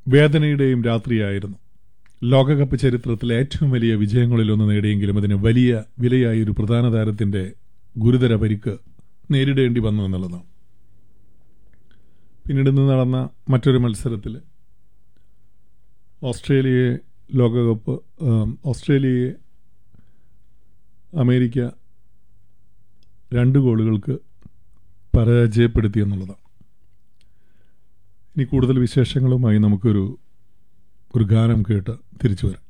വേദനയുടെയും രാത്രിയായിരുന്നു ലോകകപ്പ് ചരിത്രത്തിലെ ഏറ്റവും വലിയ വിജയങ്ങളിലൊന്ന് നേടിയെങ്കിലും അതിന് വലിയ വിലയായ ഒരു പ്രധാന താരത്തിന്റെ ഗുരുതര പരിക്ക് നേരിടേണ്ടി വന്നു എന്നുള്ളതാണ് പിന്നീട് ഇന്ന് നടന്ന മറ്റൊരു മത്സരത്തിൽ ഓസ്ട്രേലിയയെ ലോകകപ്പ് ആം, ഓസ്ട്രേലിയയെ അമേരിക്ക രണ്ട് ഗോളുകൾക്ക് പരാജയപ്പെടുത്തി എന്നുള്ളതാണ് ഇനി കൂടുതൽ വിശേഷങ്ങളുമായി നമുക്കൊരു ഒരു ഗാനം കേട്ട് തിരിച്ചു വരാം